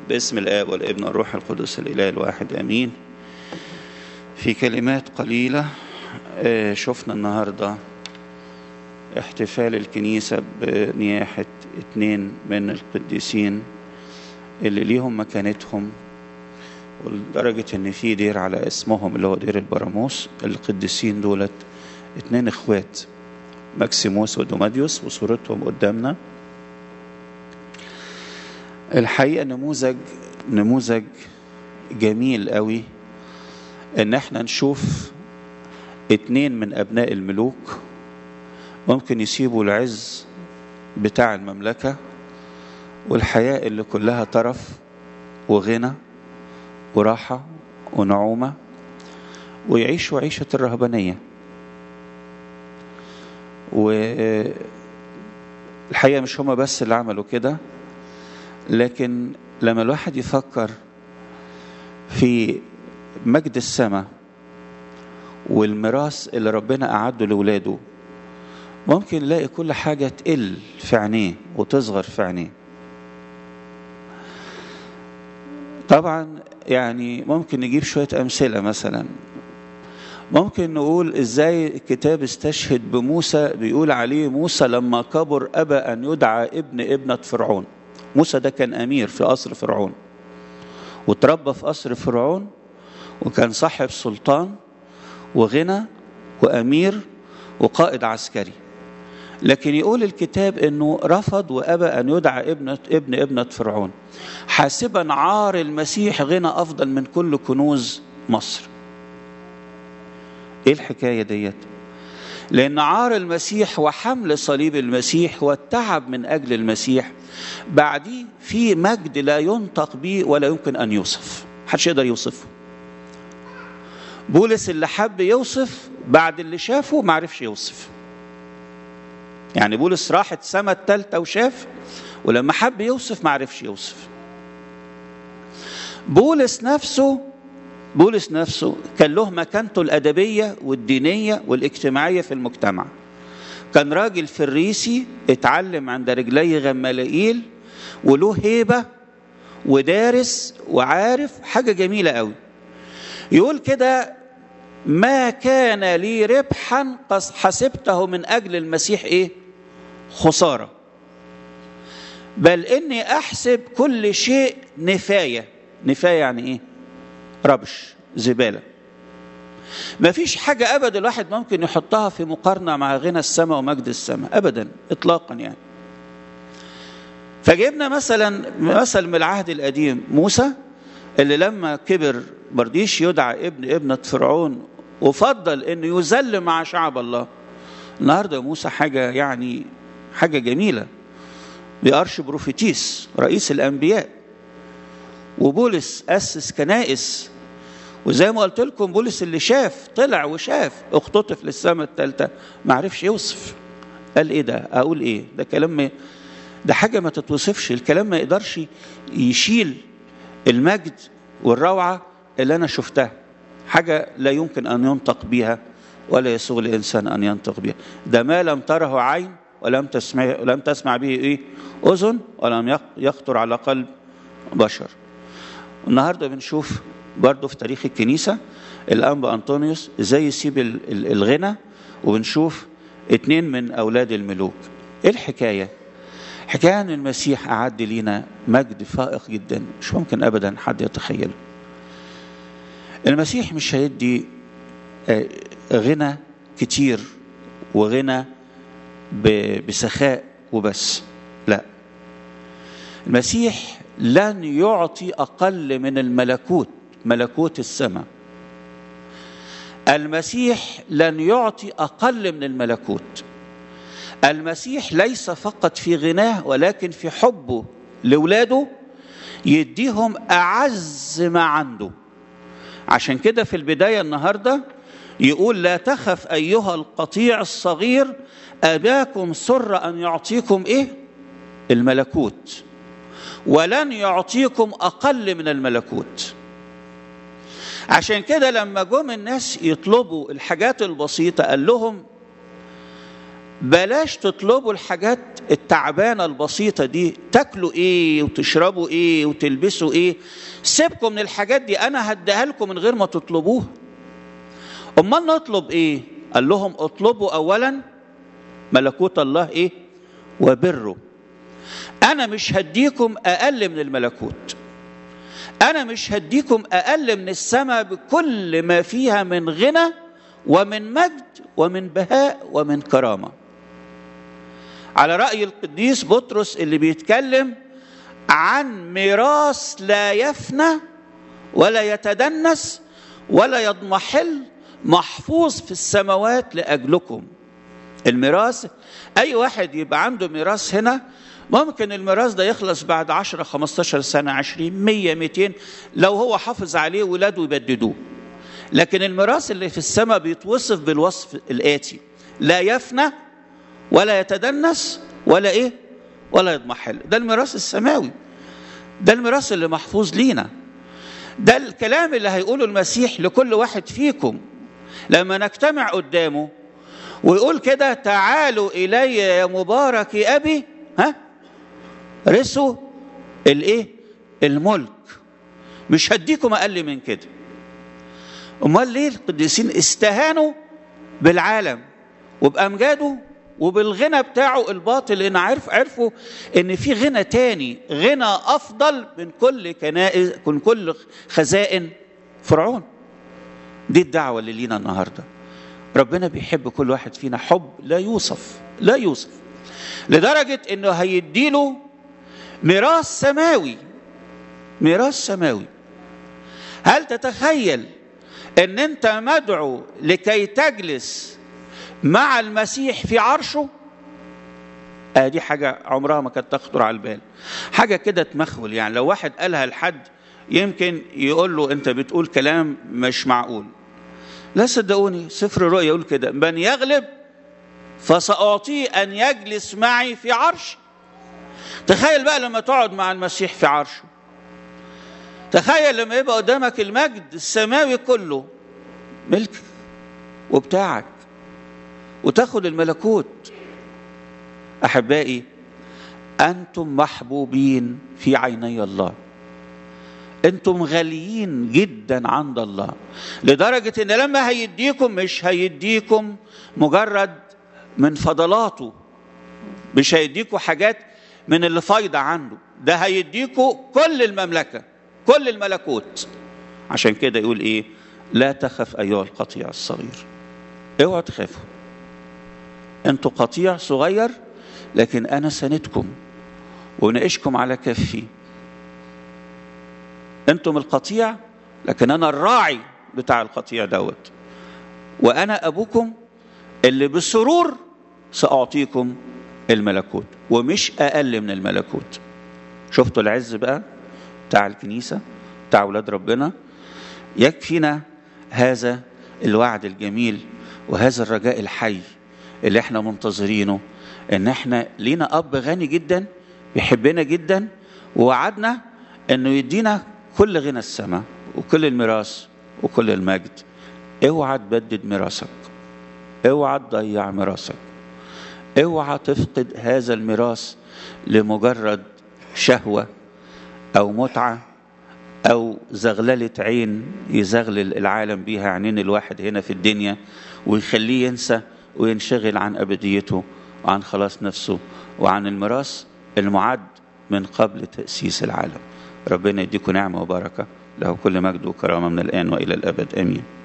باسم الآب والابن والروح القدس الإله الواحد آمين في كلمات قليلة شفنا النهاردة احتفال الكنيسة بنياحة اتنين من القديسين اللي ليهم مكانتهم ولدرجة إن في دير على اسمهم اللي هو دير البراموس القديسين دولت اتنين اخوات ماكسيموس ودوماديوس وصورتهم قدامنا الحقيقة نموذج نموذج جميل قوي ان احنا نشوف اتنين من ابناء الملوك ممكن يسيبوا العز بتاع المملكة والحياة اللي كلها طرف وغنى وراحة ونعومة ويعيشوا عيشة الرهبانية والحقيقة مش هما بس اللي عملوا كده لكن لما الواحد يفكر في مجد السماء والميراث اللي ربنا أعده لولاده ممكن نلاقي كل حاجة تقل في عينيه وتصغر في عينيه طبعا يعني ممكن نجيب شوية أمثلة مثلا ممكن نقول ازاي الكتاب استشهد بموسى بيقول عليه موسى لما كبر أبى أن يدعى ابن ابنة فرعون موسى ده كان أمير في قصر فرعون وتربى في قصر فرعون وكان صاحب سلطان وغنى وأمير وقائد عسكري لكن يقول الكتاب انه رفض وابى ان يدعى ابنة ابن ابنة فرعون حاسبا عار المسيح غنى افضل من كل كنوز مصر ايه الحكاية ديت لان عار المسيح وحمل صليب المسيح والتعب من اجل المسيح بعديه في مجد لا ينطق به ولا يمكن ان يوصف محدش يقدر يوصفه بولس اللي حب يوصف بعد اللي شافه ما عرفش يوصف يعني بولس راح السما التالتة وشاف ولما حب يوصف ما عرفش يوصف بولس نفسه بولس نفسه كان له مكانته الأدبية والدينية والاجتماعية في المجتمع كان راجل فريسي اتعلم عند رجلي غمالائيل وله هيبة ودارس وعارف حاجة جميلة قوي يقول كده ما كان لي ربحا حسبته من أجل المسيح إيه خسارة بل إني أحسب كل شيء نفاية نفاية يعني إيه ربش زبالة ما فيش حاجة أبدا الواحد ممكن يحطها في مقارنة مع غنى السماء ومجد السماء أبدا إطلاقا يعني فجبنا مثلا مثل من العهد القديم موسى اللي لما كبر مرضيش يدعى ابن ابنة فرعون وفضل انه يذل مع شعب الله النهارده موسى حاجه يعني حاجه جميله بأرش بروفيتيس رئيس الانبياء وبولس اسس كنائس وزي ما قلت لكم بولس اللي شاف طلع وشاف اختطف للسماء الثالثه ما عرفش يوصف قال ايه ده اقول ايه ده كلام ده حاجه ما تتوصفش الكلام ما يقدرش يشيل المجد والروعه اللي انا شفتها حاجة لا يمكن أن ينطق بها ولا يسوغ الإنسان أن ينطق بها ده ما لم تره عين ولم تسمع ولم تسمع به إيه أذن ولم يخطر على قلب بشر النهاردة بنشوف برضه في تاريخ الكنيسة الأنبا أنطونيوس إزاي يسيب الغنى وبنشوف اتنين من أولاد الملوك إيه الحكاية؟ حكاية أن المسيح أعد لينا مجد فائق جدا مش ممكن أبدا حد يتخيله المسيح مش هيدي غنى كتير وغنى بسخاء وبس لا المسيح لن يعطي اقل من الملكوت ملكوت السماء المسيح لن يعطي اقل من الملكوت المسيح ليس فقط في غناه ولكن في حبه لاولاده يديهم اعز ما عنده عشان كده في البداية النهاردة يقول لا تخف أيها القطيع الصغير أباكم سر أن يعطيكم إيه الملكوت ولن يعطيكم أقل من الملكوت عشان كده لما جم الناس يطلبوا الحاجات البسيطة قال لهم بلاش تطلبوا الحاجات التعبانة البسيطة دي تاكلوا ايه وتشربوا ايه وتلبسوا ايه سيبكم من الحاجات دي انا هديها لكم من غير ما تطلبوها امال نطلب ايه قال لهم اطلبوا اولا ملكوت الله ايه وبره انا مش هديكم اقل من الملكوت انا مش هديكم اقل من السماء بكل ما فيها من غنى ومن مجد ومن بهاء ومن كرامه على راي القديس بطرس اللي بيتكلم عن ميراث لا يفنى ولا يتدنس ولا يضمحل محفوظ في السماوات لاجلكم الميراث اي واحد يبقى عنده ميراث هنا ممكن الميراث ده يخلص بعد 10 15 سنه 20 100 200 لو هو حافظ عليه ولاده يبددوه لكن الميراث اللي في السماء بيتوصف بالوصف الاتي لا يفنى ولا يتدنس ولا ايه ولا يضمحل ده الميراث السماوي ده الميراث اللي محفوظ لينا ده الكلام اللي هيقوله المسيح لكل واحد فيكم لما نجتمع قدامه ويقول كده تعالوا الي يا مبارك ابي ها رثوا الايه الملك مش هديكم اقل من كده امال ليه القديسين استهانوا بالعالم وبامجاده وبالغنى بتاعه الباطل لان عرف عرفوا ان في غنى تاني غنى افضل من كل كنائس من كل خزائن فرعون دي الدعوه اللي لينا النهارده ربنا بيحب كل واحد فينا حب لا يوصف لا يوصف لدرجه انه هيديله ميراث سماوي ميراث سماوي هل تتخيل ان انت مدعو لكي تجلس مع المسيح في عرشه آه دي حاجة عمرها ما كانت تخطر على البال حاجة كده تمخول يعني لو واحد قالها لحد يمكن يقول له انت بتقول كلام مش معقول لا صدقوني سفر الرؤيا يقول كده من يغلب فسأعطيه أن يجلس معي في عرش تخيل بقى لما تقعد مع المسيح في عرشه تخيل لما يبقى قدامك المجد السماوي كله ملك وبتاعك وتاخد الملكوت احبائي انتم محبوبين في عيني الله انتم غاليين جدا عند الله لدرجه ان لما هيديكم مش هيديكم مجرد من فضلاته مش هيديكم حاجات من اللي فايضه عنده ده هيديكم كل المملكه كل الملكوت عشان كده يقول ايه لا تخف ايها القطيع الصغير اوعوا تخافوا انتوا قطيع صغير لكن انا سندكم ونعيشكم على كفي انتم القطيع لكن انا الراعي بتاع القطيع دوت وانا ابوكم اللي بسرور ساعطيكم الملكوت ومش اقل من الملكوت شفتوا العز بقى بتاع الكنيسه بتاع اولاد ربنا يكفينا هذا الوعد الجميل وهذا الرجاء الحي اللي احنا منتظرينه ان احنا لينا اب غني جدا بيحبنا جدا ووعدنا انه يدينا كل غنى السماء وكل الميراث وكل المجد اوعى تبدد ميراثك اوعى تضيع ميراثك اوعى تفقد هذا الميراث لمجرد شهوه او متعه او زغلله عين يزغلل العالم بيها عينين الواحد هنا في الدنيا ويخليه ينسى وينشغل عن ابديته وعن خلاص نفسه وعن الميراث المعد من قبل تاسيس العالم ربنا يديكم نعمه وبركه له كل مجد وكرامه من الان والى الابد امين